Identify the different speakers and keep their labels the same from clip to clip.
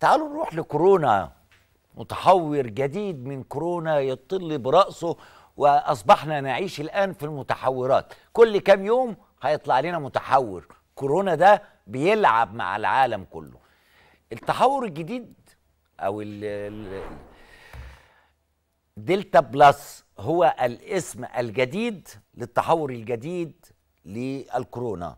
Speaker 1: تعالوا نروح لكورونا متحور جديد من كورونا يطل برأسه وأصبحنا نعيش الآن في المتحورات كل كام يوم هيطلع لنا متحور كورونا ده بيلعب مع العالم كله التحور الجديد أو ال ال دلتا بلس هو الاسم الجديد للتحور الجديد للكورونا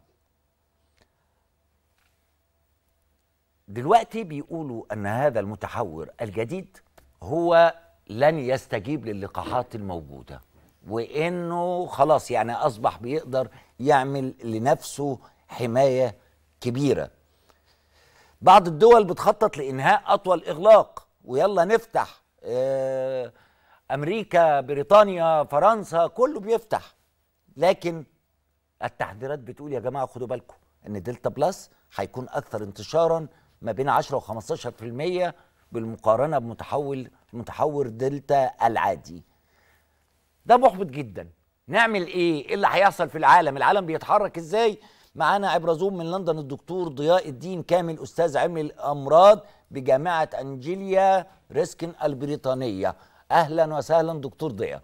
Speaker 1: دلوقتي بيقولوا ان هذا المتحور الجديد هو لن يستجيب للقاحات الموجوده وانه خلاص يعني اصبح بيقدر يعمل لنفسه حمايه كبيره بعض الدول بتخطط لانهاء اطول اغلاق ويلا نفتح آه، امريكا بريطانيا فرنسا كله بيفتح لكن التحذيرات بتقول يا جماعه خدوا بالكم ان دلتا بلس هيكون اكثر انتشارا ما بين 10 و15% بالمقارنه بمتحول متحور دلتا العادي ده محبط جدا نعمل ايه ايه اللي هيحصل في العالم العالم بيتحرك ازاي معانا عبر زوم من لندن الدكتور ضياء الدين كامل استاذ علم الامراض بجامعه انجيليا ريسكن البريطانيه اهلا وسهلا دكتور ضياء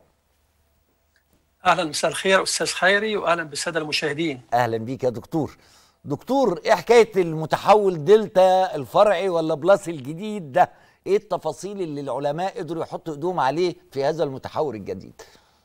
Speaker 2: اهلا مساء الخير استاذ خيري واهلا بالساده المشاهدين
Speaker 1: اهلا بيك يا دكتور دكتور ايه حكايه المتحول دلتا الفرعي ولا بلس الجديد ده ايه التفاصيل اللي العلماء قدروا يحطوا ايدهم عليه في هذا المتحور الجديد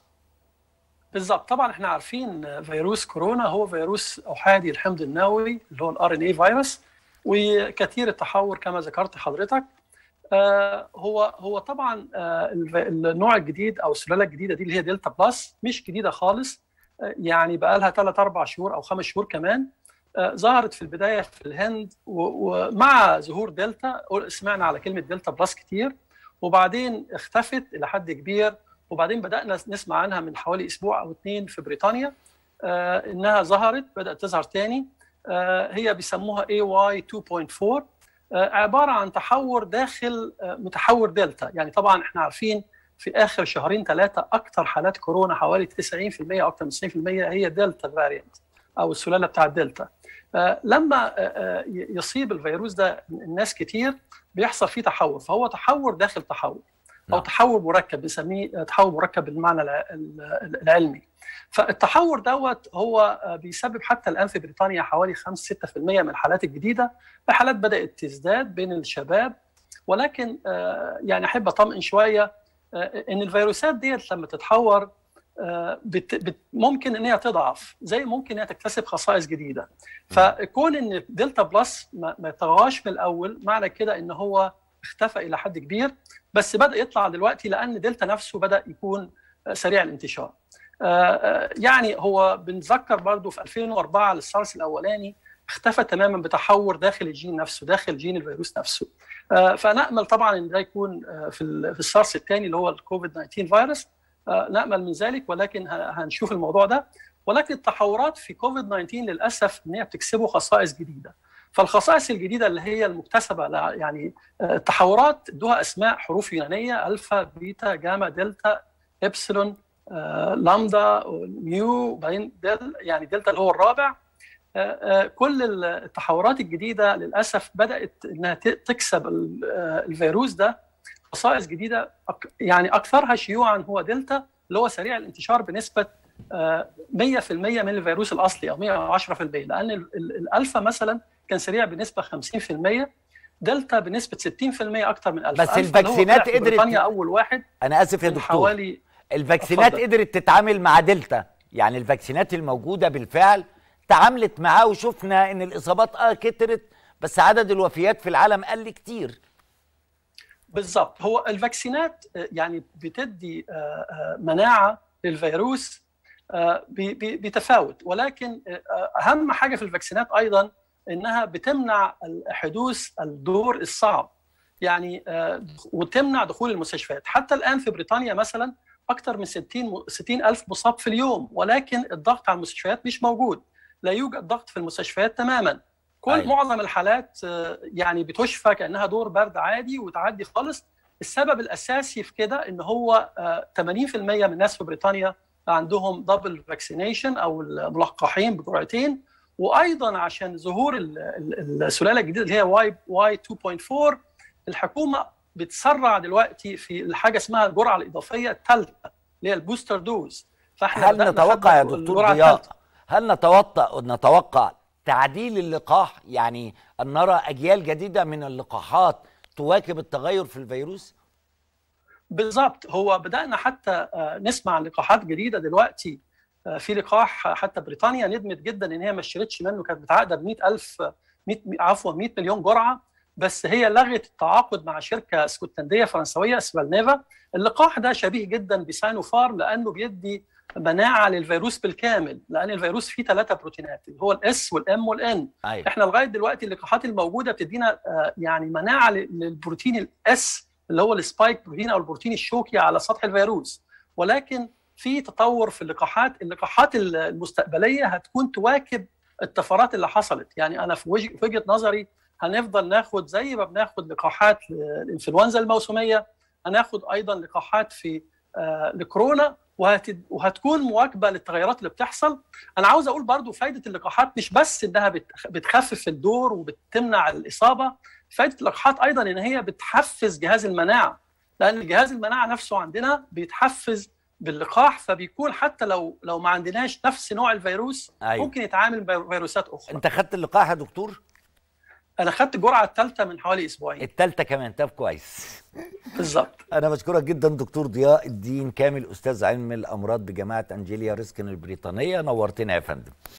Speaker 2: بالظبط طبعا احنا عارفين فيروس كورونا هو فيروس احادي الحمض النووي اللي هو الار ان اي فيروس وكثير التحور كما ذكرت حضرتك آه هو هو طبعا آه النوع الجديد او السلاله الجديده دي اللي هي دلتا بلس مش جديده خالص آه يعني بقى لها 3 4 شهور او 5 شهور كمان ظهرت في البدايه في الهند ومع ظهور دلتا سمعنا على كلمه دلتا بلس كتير وبعدين اختفت الى حد كبير وبعدين بدانا نسمع عنها من حوالي اسبوع او اثنين في بريطانيا آه انها ظهرت بدات تظهر تاني آه هي بيسموها AY 2.4 آه عباره عن تحور داخل متحور دلتا يعني طبعا احنا عارفين في اخر شهرين ثلاثه اكثر حالات كورونا حوالي 90% او اكثر من 90% هي دلتا فاريانت او السلاله بتاع الدلتا لما يصيب الفيروس ده الناس كتير بيحصل فيه تحور فهو تحور داخل تحور او تحور مركب بنسميه تحور مركب بالمعنى العلمي فالتحور دوت هو بيسبب حتى الان في بريطانيا حوالي 5 6% من الحالات الجديده الحالات بدات تزداد بين الشباب ولكن يعني احب اطمئن شويه ان الفيروسات ديت لما تتحور بت بت ممكن ان هي تضعف زي ممكن انها تكتسب خصائص جديده فكون ان دلتا بلس ما, ما طغاش من الاول معنى كده ان هو اختفى الى حد كبير بس بدا يطلع دلوقتي لان دلتا نفسه بدا يكون سريع الانتشار يعني هو بنذكر برضو في 2004 للسارس الاولاني اختفى تماما بتحور داخل الجين نفسه داخل جين الفيروس نفسه فنامل طبعا ان ده يكون في في السارس الثاني اللي هو الكوفيد 19 فيروس نامل من ذلك ولكن هنشوف الموضوع ده ولكن التحورات في كوفيد 19 للاسف ان هي بتكسبه خصائص جديده فالخصائص الجديده اللي هي المكتسبه يعني التحورات ادوها اسماء حروف يونانيه الفا بيتا جاما دلتا ابسلون لامدا ميو بعدين دل يعني دلتا اللي هو الرابع كل التحورات الجديده للاسف بدات انها تكسب الفيروس ده خصائص جديده يعني اكثرها شيوعا هو دلتا اللي هو سريع الانتشار بنسبه 100% من الفيروس الاصلي او 110% لان الالفا مثلا كان سريع بنسبه 50% دلتا بنسبه 60% اكثر من الفا
Speaker 1: بس الفاكسينات قدرت
Speaker 2: بريطانيا اول واحد
Speaker 1: انا اسف يا دكتور
Speaker 2: حوالي
Speaker 1: الفاكسينات قدرت تتعامل مع دلتا يعني الفاكسينات الموجوده بالفعل تعاملت معاه وشفنا ان الاصابات اه كترت بس عدد الوفيات في العالم قل كتير
Speaker 2: بالضبط هو الفاكسينات يعني بتدي مناعه للفيروس بتفاوت ولكن اهم حاجه في الفاكسينات ايضا انها بتمنع حدوث الدور الصعب يعني وتمنع دخول المستشفيات حتى الان في بريطانيا مثلا اكثر من 60 60 الف مصاب في اليوم ولكن الضغط على المستشفيات مش موجود لا يوجد ضغط في المستشفيات تماما كل أيوة. معظم الحالات يعني بتشفى كانها دور برد عادي وتعدي خالص السبب الاساسي في كده ان هو 80% من الناس في بريطانيا عندهم دبل فاكسينيشن او الملقحين بجرعتين وايضا عشان ظهور السلاله الجديده اللي هي واي واي 2.4 الحكومه بتسرع دلوقتي في الحاجه اسمها الجرعه الاضافيه الثالثه اللي هي البوستر دوز
Speaker 1: فاحنا هل نتوقع يا دكتور ضياء هل نتوقع نتوقع تعديل اللقاح يعني ان نرى اجيال جديده من اللقاحات تواكب التغير في الفيروس؟
Speaker 2: بالظبط هو بدانا حتى نسمع عن لقاحات جديده دلوقتي في لقاح حتى بريطانيا ندمت جدا ان هي ما اشترتش منه كانت متعاقده ب 100000 100 عفوا 100 مليون جرعه بس هي لغت التعاقد مع شركه اسكتلنديه فرنسويه سفالنيفا اللقاح ده شبيه جدا بساينوفارم لانه بيدي مناعه للفيروس بالكامل لان الفيروس فيه ثلاثه بروتينات اللي هو الاس والام والان
Speaker 1: أيوة.
Speaker 2: احنا لغايه دلوقتي اللقاحات الموجوده بتدينا يعني مناعه للبروتين الاس اللي هو السبايك بروتين او البروتين الشوكي على سطح الفيروس ولكن في تطور في اللقاحات اللقاحات المستقبليه هتكون تواكب الطفرات اللي حصلت يعني انا في وجهه نظري هنفضل ناخد زي ما بناخد لقاحات الانفلونزا الموسميه هناخد ايضا لقاحات في آه لكورونا وهتكون مواكبه للتغيرات اللي بتحصل انا عاوز اقول برضو فايده اللقاحات مش بس انها بتخفف الدور وبتمنع الاصابه فايده اللقاحات ايضا ان هي بتحفز جهاز المناعه لان جهاز المناعه نفسه عندنا بيتحفز باللقاح فبيكون حتى لو لو ما عندناش نفس نوع الفيروس
Speaker 1: أيوة.
Speaker 2: ممكن يتعامل بفيروسات اخرى
Speaker 1: انت خدت اللقاح يا دكتور
Speaker 2: انا خدت الجرعه الثالثه من حوالي اسبوعين
Speaker 1: الثالثه كمان طب كويس
Speaker 2: بالظبط
Speaker 1: انا بشكرك جدا دكتور ضياء الدين كامل استاذ علم الامراض بجامعه انجيليا ريسكن البريطانيه نورتنا يا فندم